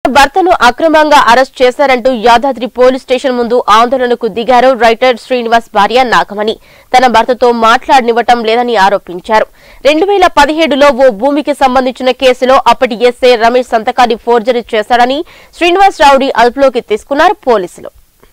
భర్తను అక్రమంగా అరెస్ట్ చేశారంటూ యాదాద్రి పోలీస్ స్టేషన్ ముందు ఆందోళనకు దిగారు రైటర్ శ్రీనివాస్ భార్య నాగమణి తన భర్తతో మాట్లాడనివ్వటం లేదని ఆరోపించారు రెండు వేల పదిహేడులో ఓ భూమికి సంబంధించిన కేసులో అప్పటి ఎస్ఐ రమేష్ సంతకాన్ని ఫోర్జరీ చేశాడని శ్రీనివాస్ రావుడి అదుపులోకి తీసుకున్నారు పోలీసులు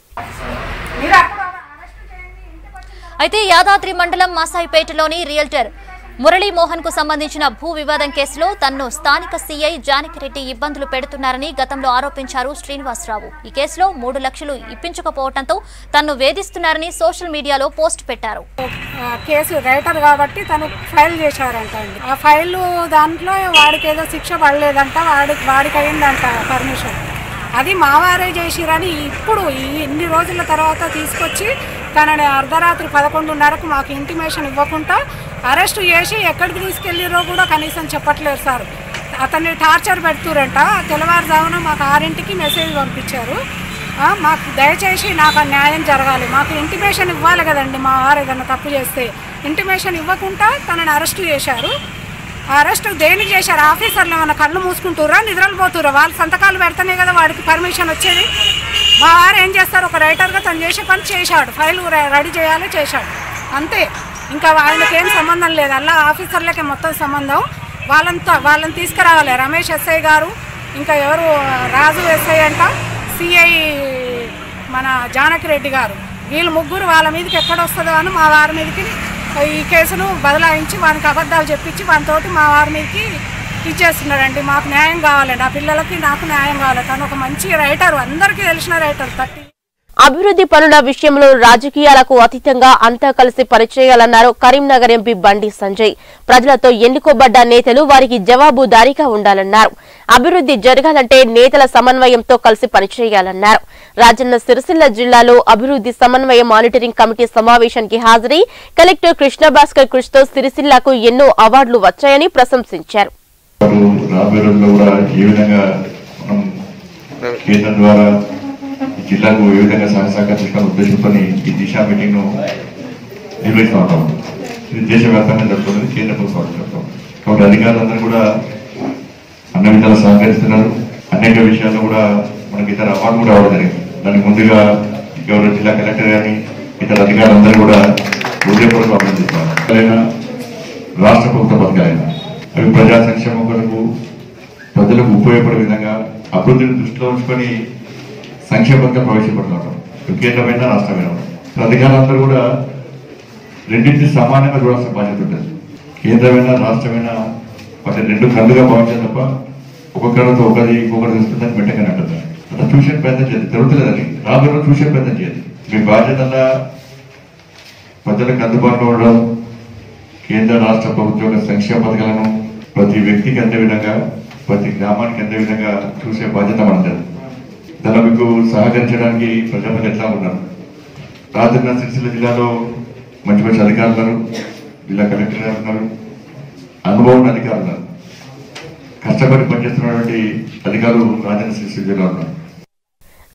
అయితే యాదాద్రి మండలం మాసాయిపేటలోని రియల్టర్ మురళీమోహన్ కు సంబంధించిన భూ వివాదం కేసులో తన్ను స్థానిక సీఐ జానకిరెడ్డి ఇబ్బందులు పెడుతున్నారని గతంలో ఆరోపించారు శ్రీనివాసరావు ఈ కేసులో మూడు లక్షలు ఇప్పించకపోవడంతో తన్ను వేధిస్తున్నారని సోషల్ మీడియాలో పోస్ట్ పెట్టారు ఆ, కేసు రైటర్ కాబట్టి తను ఫైల్ చేశారంట అండి ఆ ఫైల్ దాంట్లో వాడికి ఏదో శిక్ష పడలేదంట వాడికి వాడికి అయిందంట పర్మిషన్ అది మావారే చేసిరని ఇప్పుడు ఈ ఇన్ని రోజుల తర్వాత తీసుకొచ్చి తనని అర్ధరాత్రి పదకొండున్నరకు మాకు ఇంటిమేషన్ ఇవ్వకుండా అరెస్ట్ చేసి ఎక్కడికి తీసుకెళ్ళిరో కూడా కనీసం చెప్పట్లేదు సార్ అతన్ని టార్చర్ పెడుతురంట తెల్లవారుజామున మాకు ఆరింటికి మెసేజ్ పంపించారు ఆ, మాకు దయచేసి నాకు ఆ న్యాయం జరగాలి మాకు ఇంటిమేషన్ ఇవ్వాలి కదండి మా వారు ఏదైనా తప్పు చేస్తే ఇంటిమేషన్ ఇవ్వకుండా తనని అరెస్ట్ చేశారు ఆ అరెస్ట్ దేనికి చేశారు ఆఫీసర్లు ఏమైనా కళ్ళు మూసుకుంటురా నిద్రలు పోతురా వాళ్ళు సంతకాలు పెడితేనే కదా వాడికి పర్మిషన్ వచ్చేది మా వారు ఏం చేస్తారు ఒక రైటర్గా తను చేసే పని చేశాడు ఫైల్ రె- రెడీ చేయాలి చేశాడు అంతే ఇంకా వాళ్ళకి ఏం సంబంధం లేదు అలా ఆఫీసర్లకే మొత్తం సంబంధం వాళ్ళంతా వాళ్ళని తీసుకురావాలి రమేష్ ఎస్ఐ గారు ఇంకా ఎవరు రాజు ఎస్ఐ అంట సిఐ మన జానకి రెడ్డి గారు వీళ్ళు ముగ్గురు వాళ్ళ మీదకి ఎక్కడ వస్తుందో అని మా వారి మీదకి ఈ కేసును బదలాయించి వానికి అబద్ధాలు చెప్పించి వానితోటి మా వారి మీదకి ఇచ్చేస్తున్నాడండి మాకు న్యాయం కావాలండి ఆ పిల్లలకి నాకు న్యాయం కావాలి తను ఒక మంచి రైటర్ అందరికీ తెలిసిన రైటర్ థర్టీ అభివృద్ధి పనుల విషయంలో రాజకీయాలకు అతీతంగా అంతా కలిసి పనిచేయాలన్నారు కరీంనగర్ ఎంపీ బండి సంజయ్ ప్రజలతో ఎన్నుకోబడ్డ నేతలు వారికి జవాబుదారీగా ఉండాలన్నారు అభివృద్ధి జరగాలంటే నేతల సమన్వయంతో కలిసి పనిచేయాలన్నారు రాజన్న సిరిసిల్ల జిల్లాలో అభివృద్ధి సమన్వయ మానిటరింగ్ కమిటీ సమావేశానికి హాజరై కలెక్టర్ కృష్ణభాస్కర్ కృషితో సిరిసిల్లకు ఎన్నో అవార్డులు వచ్చాయని ప్రశంసించారు వారు రాబోయే రోజుల్లో కూడా ఏ విధంగా మనం కేంద్రం ద్వారా ఈ జిల్లాకు ఏ విధంగా సహాయ సహకరించాలనే ఉద్దేశంతో ఈ దిశా మీటింగ్ ను నిర్వహిస్తూ ఉంటాం ఇది దేశవ్యాప్తంగా జరుగుతుంది కేంద్ర ప్రభుత్వం జరుగుతాం కాబట్టి అధికారులందరూ కూడా అన్ని విధాలు సహకరిస్తున్నారు అనేక విషయాల్లో కూడా మనకి ఇతర అవార్డు కూడా రావడం జరిగింది దానికి ముందుగా గౌరవ జిల్లా కలెక్టర్ గారిని ఇతర అధికారులందరూ కూడా హృదయపూర్వక అభినందిస్తున్నారు ఎక్కడైనా రాష్ట్ర ప్రభుత్వ పథకాలైనా అవి ప్రజా సంక్షేమం కొరకు ప్రజలకు ఉపయోగపడే విధంగా అభివృద్ధిని దృష్టిలో ఉంచుకొని సంక్షేమ పథకం ప్రవేశపెడుతుంటాం కేంద్రమైన రాష్ట్రమైన అధికారులందరూ కూడా రెండింటిని సమానంగా చూడాల్సిన బాధ్యత ఉంటుంది కేంద్రమైన రాష్ట్రమైన వాటి రెండు కళ్ళుగా భావించాలి తప్ప ఒక కళ్ళతో ఒకరి ఇంకొకటి చూస్తుందని వెంటనే అంటుంది అట్లా చూసే ప్రయత్నం చేయాలి జరుగుతుందని రాబోయే రోజు చూసే ప్రయత్నం చేయాలి మీ బాధ్యతగా ప్రజలకు అందుబాటులో ఉండడం కేంద్ర రాష్ట్ర ప్రభుత్వ యొక్క సంక్షేమ పథకాలను ప్రతి వ్యక్తికి అందే విధంగా ప్రతి గ్రామానికి అందే విధంగా చూసే బాధ్యత మనది దానిలో మీకు సహకరించడానికి ప్రజలు ఎట్లా ఉన్నారు రాజన్న సిరిసిల్ల జిల్లాలో మంచి మంచి అధికారులు ఉన్నారు జిల్లా కలెక్టర్ గారు ఉన్నారు అనుభవం ఉన్న అధికారులు ఉన్నారు కష్టపడి పనిచేస్తున్నటువంటి అధికారులు రాజన్న సిరిసిల్ల జిల్లాలో ఉన్నారు